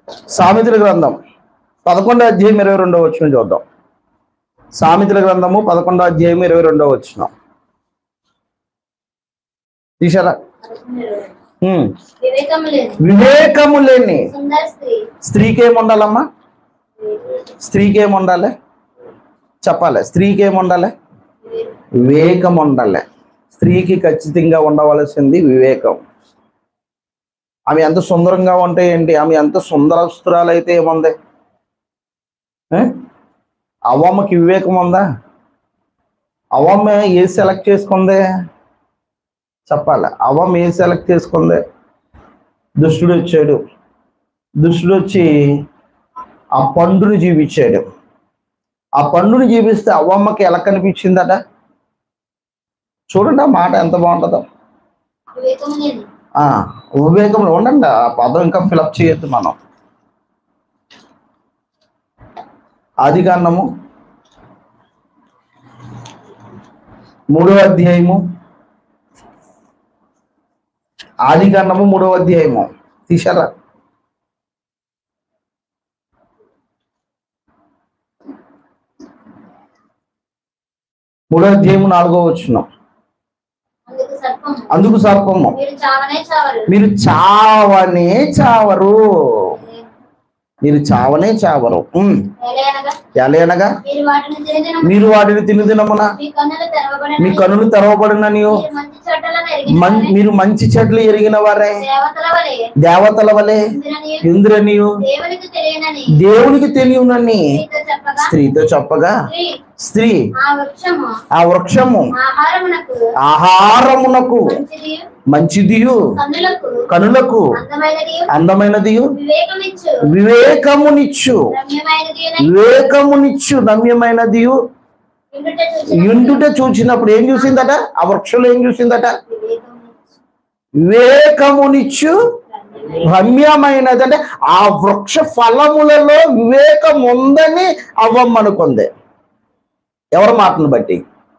సామెతల గ్రంథం పదకొండో అధ్యాయం ఇరవై రెండో వచ్చిన చూద్దాం సామెతల గ్రంథము పదకొండో అధ్యాయం ఇరవై రెండో వచ్చిన తీసారా ఉమ్. వివేకము లేదు వివేకము లేని సుందర స్త్రీ స్త్రీకి ఏమి ఉండాలమ్మా స్త్రీకి ఏమి ఉండాలి చెప్పాలి స్త్రీకి ఏమి ఉండాలి వివేకం ఉండాలి స్త్రీకి ఖచ్చితంగా ఉండవలసింది వివేకం ఆమె ఎంత సుందరంగా ఉంటే ఏంటి ఆమె ఎంత సుందరస్తురాలు అయితే ఏముంది ఏ? అవ్వమ్మకి వివేకం ఉందా అవ్వమ్మ ఏ సెలెక్ట్ చేసుకుంది చెప్పాలి అవ్వమ్మ ఏ సెలెక్ట్ చేసుకుంది దుష్టుడు వచ్చాడు దుష్టుడు వచ్చి ఆ పండుని చూపించాడు ఆ పండుని చూపిస్తే అవ్వమ్మకి ఎలా కనిపించిందట చూడండి ఆ మాట ఎంత బాగుంటుందో వివేకము లేదు ఆ వివేకంలో ఉండండి ఆ పదం ఇంకా ఫిలప్ చేయొద్దు మనం ఆది కాండము మూడవ అధ్యాయము ఆది కాండము మూడవ అధ్యాయము తీశారా మూడవ అధ్యాయము నాలుగో వచ్చిన అందుకు సర్పము అందుకు సర్పము మీరు చావనే చావరు మీరు చావనే చావరు మీరు చావనే చావరు ఉమ్. ఎలయనగా ఎలయనగా మీరు వాటిని తిరిగిన మీరు వాటిని తినుదినమున మీ కన్నులు తెరవబడిన మీ కనులు తెరవబడినని మీరు మంచి చోటలను ఎరిగిన మన్- మీరు మంచి చెట్లు ఎరిగిన వారే దేవతల వలె దేవతల వలె ఇంద్రని ఇంద్రనియు దేవునికి తెలియనని దేవునికి తెలియనని స్త్రీతో చెప్పగా స్త్రీతో చెప్పగా స్త్రీ స్త్రీ ఆ వృక్షము ఆ వృక్షము ఆహారమునకు ఆహారమునకు మంచిది మంచిదియు కన్నులకు కనులకు అందమైనది అందమైనదియు వివేకమిచ్చు వివేకమునిచ్చు రమ్యమైనది వివేకమునిచ్చు రమ్యమైనదియు ఇండుట చూచి ఇండుట చూచినప్పుడు ఏం చూసిందట ఆ వృక్షంలో ఏం చూసిందట వివేకమిచ్చు వివేకమునిచ్చు రమ్యమైనది అంటే ఆ వృక్ష ఫలములలో వివేకం ఉందని అవ్వమ్మనుకుంది ఎవరి మాటను బట్టి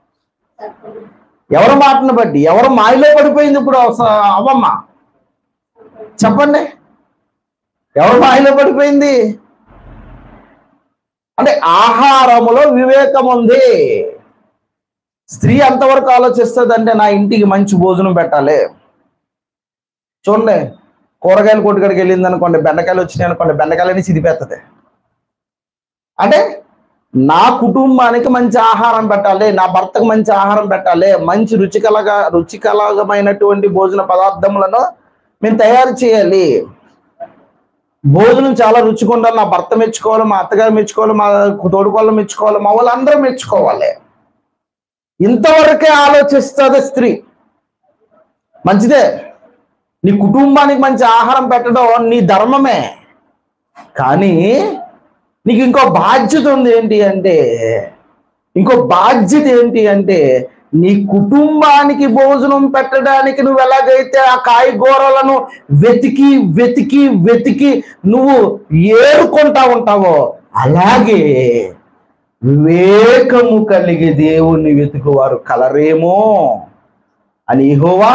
ఎవరి మాటను బట్టి ఎవరు మాయలో పడిపోయింది ఇప్పుడు అస- అవ్వమ్మ చెప్పండి ఎవరు మాయలో పడిపోయింది అంటే ఆహారములో వివేకం ఉంది స్త్రీ అంతవరకు ఆలోచిస్తుంది అంటే నా ఇంటికి మంచి భోజనం పెట్టాలి చూడండి కూరగాయల కొట్టుకడికి వెళ్ళింది అనుకోండి బెండకాయలు వచ్చినాయి అనుకోండి బెండకాయలని చిదిపేస్తుంది అంటే నా కుటుంబానికి మంచి ఆహారం పెట్టాలి నా భర్తకు మంచి ఆహారం పెట్టాలి మంచి రుచికలగా రుచికలమైనటువంటి భోజన పదార్థములను మేము తయారు చేయాలి భోజనం చాలా రుచిగా ఉండాలి నా భర్త మెచ్చుకోవాలి మా అత్తగారు మెచ్చుకోవాలి మా తోడుకోళ్ళు మెచ్చుకోవాలి మా వాళ్ళందరూ మెచ్చుకోవాలి ఇంతవరకే ఆలోచిస్తుంది స్త్రీ మంచిదే నీ కుటుంబానికి మంచి ఆహారం పెట్టడం నీ ధర్మమే కానీ నీకు ఇంకో బాధ్యత ఉంది ఏంటి అంటే ఇంకో బాధ్యత ఏంటి అంటే నీ కుటుంబానికి భోజనం పెట్టడానికి నువ్వు ఎలాగైతే ఆ కాయగూరలను వెతికి వెతికి వెతికి నువ్వు ఏరుకుంటా ఉంటావో అలాగే వివేకము కలిగి దేవుణ్ణి వెతుకువారు కలరేమో అని యెహోవా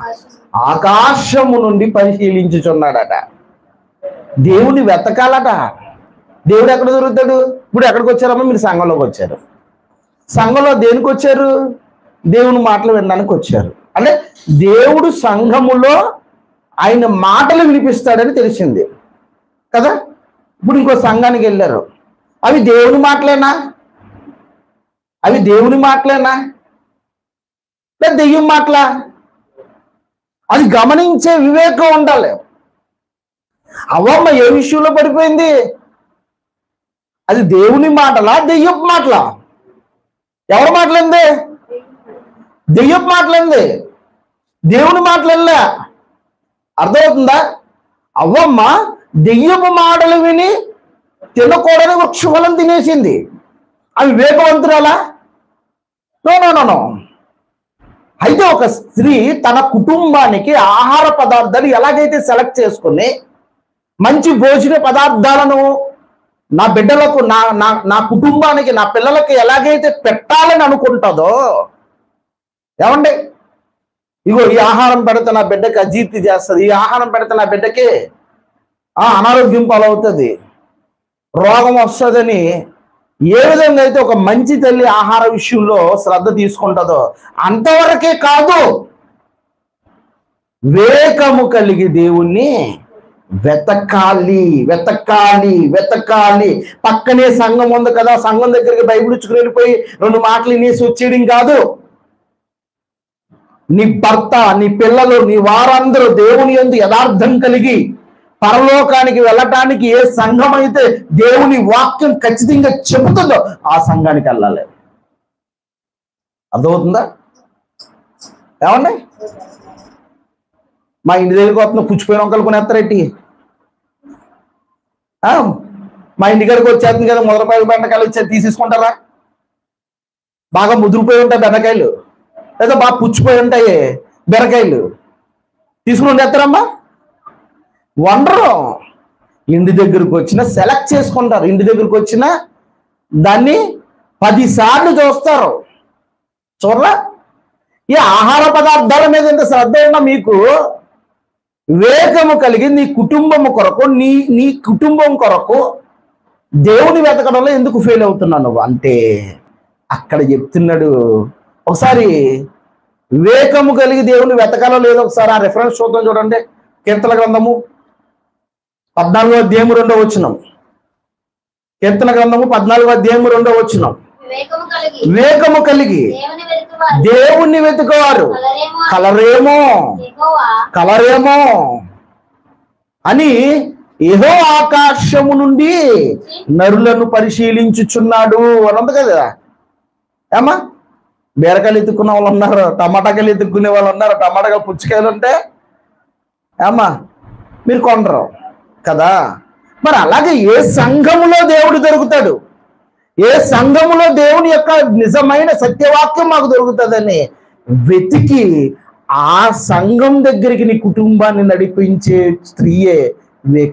ఆకాశము నుండి పరిశీలించుచున్నాడట దేవుని వెతకాలట దేవుడు ఎక్కడ దొరుకుతాడు ఇప్పుడు ఎక్కడికి వచ్చారమ్మా మీరు సంఘంలోకి వచ్చారు సంఘంలో దేనికి వచ్చారు దేవుని మాటలు వినడానికి వచ్చారు అంటే దేవుడు సంఘములో ఆయన మాటలు వినిపిస్తాడని తెలిసింది కదా ఇప్పుడు ఇంకో సంఘానికి వెళ్ళారు అవి దేవుని మాటలేనా అవి దేవుని మాటలేనా లేదా దెయ్యం మాటలా అది గమనించే వివేకం ఉండాలి అవ్వమ్మ ఏ విషయంలో పడిపోయింది అది దేవుని మాటలా దెయ్యపు మాటలా ఎవరి మాటలంది దెయ్యపు మాటలంది దేవుని మాటలల్లా అర్థమవుతుందా అవ్వమ్మ దెయ్యపు మాటలు విని తినకూడని వృక్షఫలం తినేసింది అవి వివేకవంతురాలా నో నో నో నో అయితే ఒక స్త్రీ తన కుటుంబానికి ఆహార పదార్థాలు ఎలాగైతే సెలెక్ట్ చేసుకుని మంచి భోజన పదార్థాలను నా బిడ్డలకు నా నా నా కుటుంబానికి నా పిల్లలకి ఎలాగైతే పెట్టాలని అనుకుంటుందో ఏమండి ఇగో ఈ ఆహారం పెడితే నా బిడ్డకి అజీర్తి చేస్తుంది ఈ ఆహారం పెడితే నా బిడ్డకి ఆ అనారోగ్యం పాలవుతుంది రోగం వస్తుందని ఏ విధంగా అయితే ఒక మంచి తల్లి ఆహార విషయంలో శ్రద్ధ తీసుకుంటుందో అంతవరకే కాదు వివేకము కలిగి దేవుణ్ణి వెతకాలి వెతకాలి వెతకాలి పక్కనే సంఘం ఉంది కదా సంఘం దగ్గరికి బైబిల్ ఇచ్చుకుని వెళ్ళిపోయి రెండు మాటలు వినేసి వచ్చేయడం కాదు నీ భర్త నీ పిల్లలు నీ వారందరూ దేవుని యందు యథార్థం కలిగి పరలోకానికి వెళ్ళటానికి ఏ సంఘం అయితే దేవుని వాక్యం ఖచ్చితంగా చెబుతుందో ఆ సంఘానికి వెళ్ళాలి అర్థమవుతుందా ఏమండి మా ఇంటి దగ్గరికి వస్తున్న పుచ్చిపోయిన వంకలు కొనేస్తారేంటి ఆ, మా ఇంటి దగ్గరికి వచ్చేస్తుంది కదా ముదరపాయలు బెండకాయలు వచ్చి తీసేసుకుంటారా బాగా ముదిరిపోయి ఉంటాయి బెండకాయలు లేదా బాగా పుచ్చిపోయి ఉంటాయి బెరకాయలు తీసుకుని ఉండేస్తారమ్మా వండరు ఇంటి దగ్గరికి వచ్చిన సెలెక్ట్ చేసుకుంటారు ఇంటి దగ్గరికి వచ్చిన దాన్ని పది సార్లు చూస్తారు చూడరా ఈ ఆహార పదార్థాల మీద ఎంత శ్రద్ధ ఉన్నా మీకు వివేకము కలిగి నీ కుటుంబము కొరకు నీ నీ కుటుంబం కొరకు దేవుని వెతకడంలో ఎందుకు ఫెయిల్ అవుతున్నావు నువ్వు అంటే అక్కడ చెప్తున్నాడు ఒకసారి వివేకము కలిగి దేవుని వెతకాలో లేదో ఒకసారి ఆ రెఫరెన్స్ చూద్దాం చూడండి కీర్తన గ్రంథము పద్నాలుగో అధ్యాయము రెండో వచ్చినం కీర్తన గ్రంథము పద్నాలుగో అధ్యాయము రెండో వచ్చినం వివేకము కలిగి వివేకము కలిగి దేవుని వెతుకువారు దేవుణ్ణి వెతుకోవారు కలరేమో కలరేమో యెహోవా కలరేమో అని ఏదో ఆకాశము నుండి నరులను పరిశీలించుచున్నాడు అని ఉంది కదా ఏమా బీరకాయలు ఎత్తుకునే వాళ్ళు ఉన్నారు టమాటాకాయలు ఎత్తుకునే వాళ్ళు ఉన్నారు టమాటాకాయలు పుచ్చకాయలు ఉంటే ఏమా మీరు కొనరు కదా మరి అలాగే ఏ సంఘములో దేవుడు దొరుకుతాడు ఏ సంఘములో దేవుని యొక్క నిజమైన సత్యవాక్యం మాకు దొరుకుతుందని వెతికి ఆ సంఘం దగ్గరికి నీ కుటుంబాన్ని నడిపించే స్త్రీయే వివేక